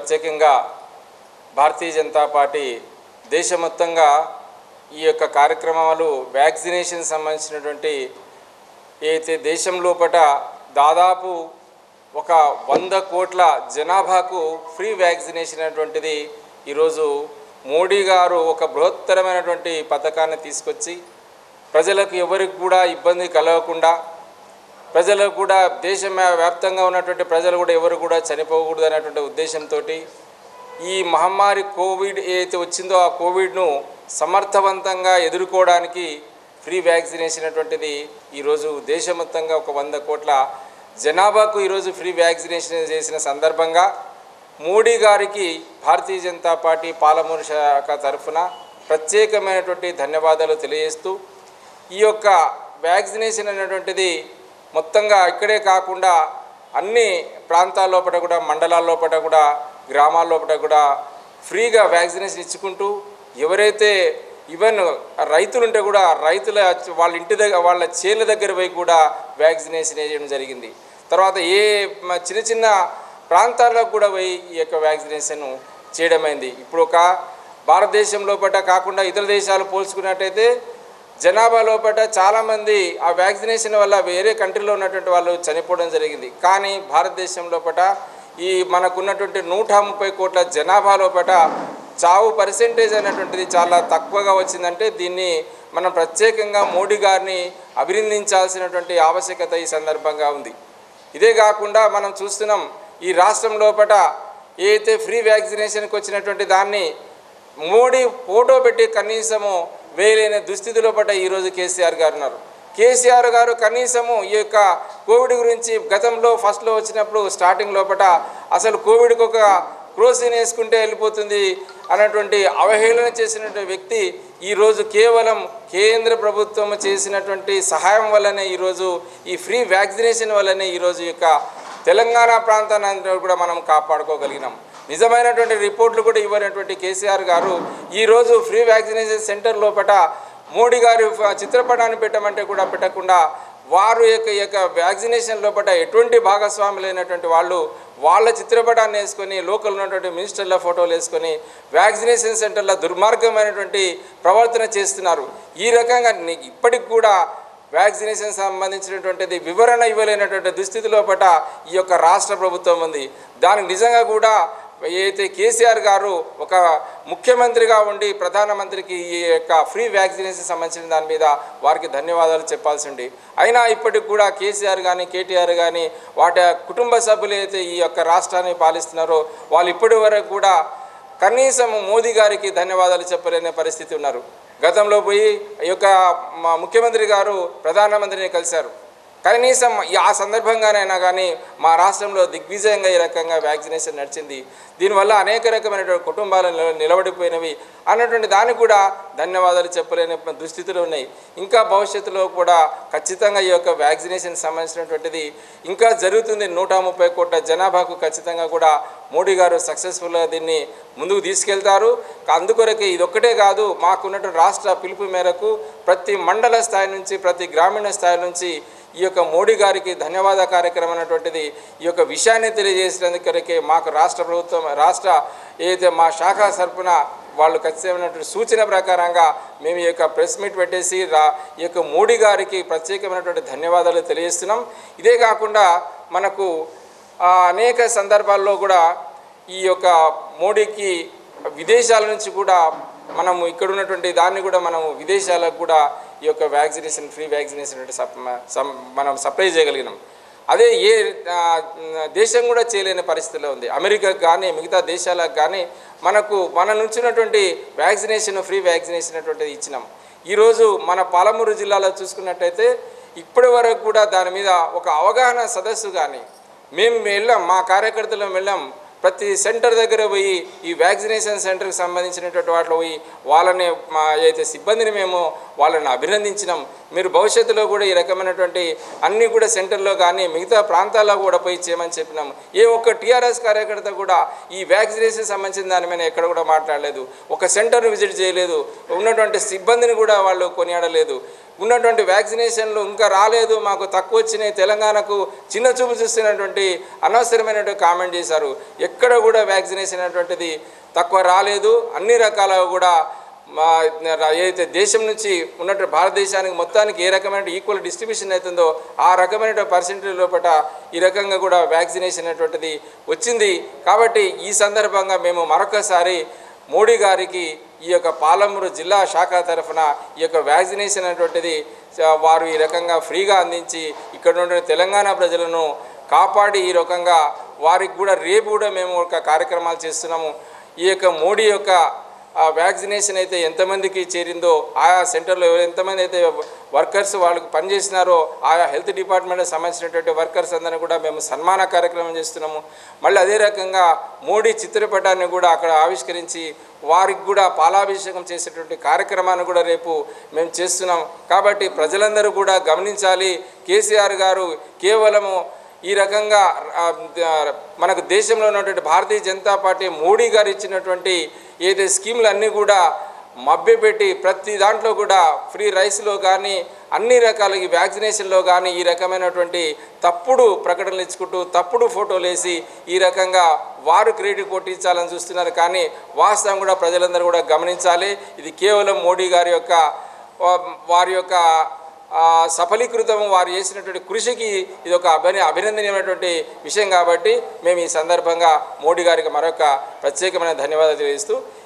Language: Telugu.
ప్రత్యేకంగా భారతీయ జనతా పార్టీ దేశమొత్తంగా ఈ యొక్క కార్యక్రమాలు వ్యాక్సినేషన్ సంబంధించినటువంటి ఏదైతే దేశం లోపట దాదాపు ఒక వంద కోట్ల జనాభాకు ఫ్రీ వ్యాక్సినేషన్ అనేటువంటిది ఈరోజు మోడీ గారు ఒక బృహత్తరమైనటువంటి పథకాన్ని తీసుకొచ్చి ప్రజలకు ఎవరికి కూడా ఇబ్బంది కలగకుండా ప్రజలకు కూడా దేశం వ్యాప్తంగా ఉన్నటువంటి ప్రజలు కూడా ఎవరు కూడా చనిపోకూడదు అనేటువంటి ఉద్దేశంతో ఈ మహమ్మారి కోవిడ్ ఏదైతే వచ్చిందో ఆ కోవిడ్ను సమర్థవంతంగా ఎదుర్కోవడానికి ఫ్రీ వ్యాక్సినేషన్ అటువంటిది ఈరోజు దేశమొత్తంగా ఒక వంద కోట్ల జనాభాకు ఈరోజు ఫ్రీ వ్యాక్సినేషన్ చేసిన సందర్భంగా మోడీ గారికి భారతీయ జనతా పార్టీ పాలమూరు శాఖ తరఫున ప్రత్యేకమైనటువంటి ధన్యవాదాలు తెలియజేస్తూ ఈ యొక్క వ్యాక్సినేషన్ అనేటువంటిది మొత్తంగా ఇక్కడే కాకుండా అన్ని ప్రాంతాల లోపల కూడా మండలాల లోపల కూడా గ్రామాల లోపల కూడా ఫ్రీగా వ్యాక్సినేషన్ ఇచ్చుకుంటూ ఎవరైతే ఈవెన్ రైతులు ఉంటే కూడా రైతుల వాళ్ళ ఇంటి దగ్గర వాళ్ళ చేనుల దగ్గర పోయి కూడా వ్యాక్సినేషన్ వేయడం జరిగింది తర్వాత ఏ మ- చిన్న చిన్న ప్రాంతాల్లో కూడా పోయి ఈ యొక్క వ్యాక్సినేషన్ చేయడమైంది ఇప్పుడు ఒక భారతదేశం లోపల కాకుండా ఇతర దేశాలు పోల్చుకున్నట్టయితే జనాభా లోపల చాలామంది ఆ వ్యాక్సినేషన్ వల్ల వేరే కంట్రీలో ఉన్నటువంటి వాళ్ళు చనిపోవడం జరిగింది కానీ భారతదేశం లోపల ఈ మనకున్నటువంటి నూట ముప్పై కోట్ల జనాభా లోపల చావు పర్సెంటేజ్ అనేటువంటిది చాలా తక్కువగా వచ్చిందంటే దీన్ని మనం ప్రత్యేకంగా మోడీ గారిని అభినందించాల్సినటువంటి ఆవశ్యకత ఈ సందర్భంగా ఉంది ఇదే కాకుండా మనం చూస్తున్నాం ఈ రాష్ట్రం లోపల ఏదైతే ఫ్రీ వ్యాక్సినేషన్కి వచ్చినటువంటి దాన్ని మోడీ ఫోటో పెట్టి కనీసము వేయలేని దుస్థితిలో పడ్డ ఈరోజు కేసీఆర్ గారు ఉన్నారు కేసీఆర్ గారు కనీసము ఈ యొక్క కోవిడ్ గురించి గతంలో ఫస్ట్లో వచ్చినప్పుడు స్టార్టింగ్ లోపల అసలు కోవిడ్కి ఒక క్రోసిన్ వేసుకుంటే వెళ్ళిపోతుంది అన్నటువంటి అవహేళన చేసినటువంటి వ్యక్తి ఈరోజు కేవలం కేంద్ర ప్రభుత్వం చేసినటువంటి సహాయం వల్లనే ఈరోజు ఈ ఫ్రీ వ్యాక్సినేషన్ వల్లనే ఈరోజు ఈ యొక్క తెలంగాణ ప్రాంతాన్ని అంతా కూడా మనం కాపాడుకోగలిగినాం నిజమైనటువంటి రిపోర్ట్లు కూడా ఇవ్వనటువంటి కేసీఆర్ గారు ఈరోజు ఫ్రీ వ్యాక్సినేషన్ సెంటర్ లోపల మోడీ గారి ఫ- చిత్రపటాన్ని పెట్టమంటే కూడా పెట్టకుండా వారు యొక్క ఈ యొక్క వ్యాక్సినేషన్ లోపల ఎటువంటి భాగస్వాములైనటువంటి వాళ్ళు వాళ్ళ చిత్రపటాన్ని వేసుకొని లోకల్ ఉన్నటువంటి మినిస్టర్ల ఫోటోలు వేసుకొని వ్యాక్సినేషన్ సెంటర్ల దుర్మార్గమైనటువంటి ప్రవర్తన చేస్తున్నారు ఈ రకంగా ని- ఇప్పటికి కూడా వ్యాక్సినేషన్ సంబంధించినటువంటిది వివరణ ఇవ్వలేనటువంటి దుస్థితి లోపల ఈ యొక్క రాష్ట్ర ప్రభుత్వం ఉంది దానికి నిజంగా కూడా ఏదైతే కేసీఆర్ గారు ఒక ముఖ్యమంత్రిగా ఉండి ప్రధానమంత్రికి ఈ యొక్క ఫ్రీ వ్యాక్సినేషన్ సంబంధించిన దాని మీద వారికి ధన్యవాదాలు చెప్పాల్సి ఉంది అయినా ఇప్పటికి కూడా కేసీఆర్ కానీ కేటీఆర్ కానీ వాటి కుటుంబ సభ్యులు అయితే ఈ యొక్క రాష్ట్రాన్ని పాలిస్తున్నారో వాళ్ళు ఇప్పటి వరకు కూడా కనీసం మోదీ గారికి ధన్యవాదాలు చెప్పలేని పరిస్థితి ఉన్నారు గతంలో పోయి ఈ యొక్క మా ముఖ్యమంత్రి గారు ప్రధానమంత్రిని కలిశారు కనీసం ఈ- ఆ సందర్భంగానైనా కానీ మా రాష్ట్రంలో దిగ్విజయంగా ఈ రకంగా వ్యాక్సినేషన్ నడిచింది దీనివల్ల అనేక రకమైనటువంటి కుటుంబాలు నిల- నిలబడిపోయినవి అన్నటువంటి దానికి కూడా ధన్యవాదాలు చెప్పలేని దుస్థితులు ఉన్నాయి ఇంకా భవిష్యత్తులో కూడా ఖచ్చితంగా ఈ యొక్క వ్యాక్సినేషన్ సంబంధించినటువంటిది ఇంకా జరుగుతుంది నూట ముప్పై కోట్ల జనాభాకు ఖచ్చితంగా కూడా మోడీ గారు సక్సెస్ఫుల్గా దీన్ని ముందుకు తీసుకెళ్తారు అందుకొరకే ఇదొక్కటే కాదు మాకున్నటువంటి రాష్ట్ర పిలుపు మేరకు ప్రతి మండల స్థాయి నుంచి ప్రతి గ్రామీణ స్థాయి నుంచి ఈ యొక్క మోడీ గారికి ధన్యవాద కార్యక్రమం అనేటువంటిది ఈ యొక్క విషయాన్ని తెలియజేసినందుకొరకే మాకు రాష్ట్ర ప్రభుత్వం రాష్ట్ర ఏదైతే మా శాఖ సరఫున వాళ్ళు ఖచ్చితమైనటువంటి సూచన ప్రకారంగా మేము ఈ యొక్క ప్రెస్ మీట్ పెట్టేసి రా ఈ యొక్క మోడీ గారికి ప్రత్యేకమైనటువంటి ధన్యవాదాలు తెలియజేస్తున్నాం ఇదే కాకుండా మనకు ఆ, అనేక సందర్భాల్లో కూడా ఈ యొక్క మోడీకి విదేశాల నుంచి కూడా మనము ఇక్కడ ఉన్నటువంటి దాన్ని కూడా మనము విదేశాలకు కూడా ఈ యొక్క వ్యాక్సినేషన్ ఫ్రీ వ్యాక్సినేషన్ అంటే సప్- సం- మనం సప్లై చేయగలిగినాం అదే ఏ ఆ, దేశం కూడా చేయలేని పరిస్థితిలో ఉంది అమెరికాకు కానీ మిగతా దేశాలకు కానీ మనకు మన నుంచి ఉన్నటువంటి వ్యాక్సినేషన్ ఫ్రీ వ్యాక్సినేషన్ అటువంటిది ఇచ్చినాం ఈరోజు మన పాలమూరు జిల్లాలో చూసుకున్నట్టయితే ఇప్పటి వరకు కూడా దాని మీద ఒక అవగాహన సదస్సు కానీ మేము వెళ్ళాం మా కార్యకర్తలు వెళ్ళాం ప్రతి సెంటర్ దగ్గర పోయి ఈ వ్యాక్సినేషన్ సెంటర్కి సంబంధించినటువంటి వాటిలో పోయి వాళ్ళని మా అయితే సిబ్బందిని మేము వాళ్ళని అభినందించినాం మీరు భవిష్యత్తులో కూడా ఈ రకమైనటువంటి అన్నీ కూడా సెంటర్లో కానీ మిగతా ప్రాంతాల్లో కూడా పోయి చేయమని చెప్పినాం ఏ ఒక్క టీఆర్ఎస్ కార్యకర్త కూడా ఈ వ్యాక్సినేషన్ సంబంధించిన దాని మీద ఎక్కడ కూడా మాట్లాడలేదు ఒక సెంటర్ను విజిట్ చేయలేదు ఉన్నటువంటి సిబ్బందిని కూడా వాళ్ళు కొనియాడలేదు ఉన్నటువంటి వ్యాక్సినేషన్లు ఇంకా రాలేదు మాకు తక్కువ వచ్చినాయి తెలంగాణకు చిన్న చూపు చూస్తున్నటువంటి అనవసరమైనటువంటి కామెంట్ చేశారు ఎక్కడ కూడా వ్యాక్సినేషన్ అనేటువంటిది తక్కువ రాలేదు అన్ని రకాల కూడా మా ఏదైతే దేశం నుంచి ఉన్నట్టు భారతదేశానికి మొత్తానికి ఏ రకమైన ఈక్వల్ డిస్ట్రిబ్యూషన్ అవుతుందో ఆ రకమైన పర్సెంటేజ్ లోపల ఈ రకంగా కూడా వ్యాక్సినేషన్ అనేటువంటిది వచ్చింది కాబట్టి ఈ సందర్భంగా మేము మరొకసారి మోడీ గారికి ఈ యొక్క పాలమూరు జిల్లా శాఖ తరఫున ఈ యొక్క వ్యాక్సినేషన్ అనేటువంటిది ఆ, వారు ఈ రకంగా ఫ్రీగా అందించి ఇక్కడ ఉండే తెలంగాణ ప్రజలను కాపాడి ఈ రకంగా వారికి కూడా రేపు కూడా మేము ఒక కార్యక్రమాలు చేస్తున్నాము ఈ యొక్క మోడీ యొక్క ఆ వ్యాక్సినేషన్ అయితే ఎంతమందికి చేరిందో ఆయా సెంటర్లో ఎవరు- ఎంతమంది అయితే వర్కర్స్ వాళ్ళకి పనిచేసినారో ఆయా హెల్త్ డిపార్ట్మెంట్కి సంబంధించినటువంటి వర్కర్స్ అందరినీ కూడా మేము సన్మాన కార్యక్రమం చేస్తున్నాము మళ్ళీ అదే రకంగా మోడీ చిత్రపటాన్ని కూడా అక్కడ ఆవిష్కరించి వారికి కూడా పాలాభిషేకం చేసేటువంటి కార్యక్రమాన్ని కూడా రేపు మేము చేస్తున్నాం కాబట్టి ప్రజలందరూ కూడా గమనించాలి కేసీఆర్ గారు కేవలము ఈ రకంగా ఆ, ఆ, మనకు దేశంలో ఉన్నటువంటి భారతీయ జనతా పార్టీ మోడీ గారు ఇచ్చినటువంటి ఏదైతే స్కీములు అన్నీ కూడా మభ్యపెట్టి ప్రతి దాంట్లో కూడా ఫ్రీ రైస్లో కానీ అన్ని రకాల ఈ వ్యాక్సినేషన్లో కానీ ఈ రకమైనటువంటి తప్పుడు ప్రకటనలు ఇచ్చుకుంటూ తప్పుడు ఫోటోలు వేసి ఈ రకంగా వారు క్రెడిట్ కొట్టించాలని చూస్తున్నారు కానీ వాస్తవం కూడా ప్రజలందరూ కూడా గమనించాలి ఇది కేవలం మోడీ గారి యొక్క వా- వారి యొక్క ఆ, సఫలీకృతం వారు చేసినటువంటి కృషికి ఇది ఒక అభిన అభినందనీయమైనటువంటి విషయం కాబట్టి మేము ఈ సందర్భంగా మోడీ గారికి మరొక ప్రత్యేకమైన ధన్యవాదాలు తెలియజేస్తూ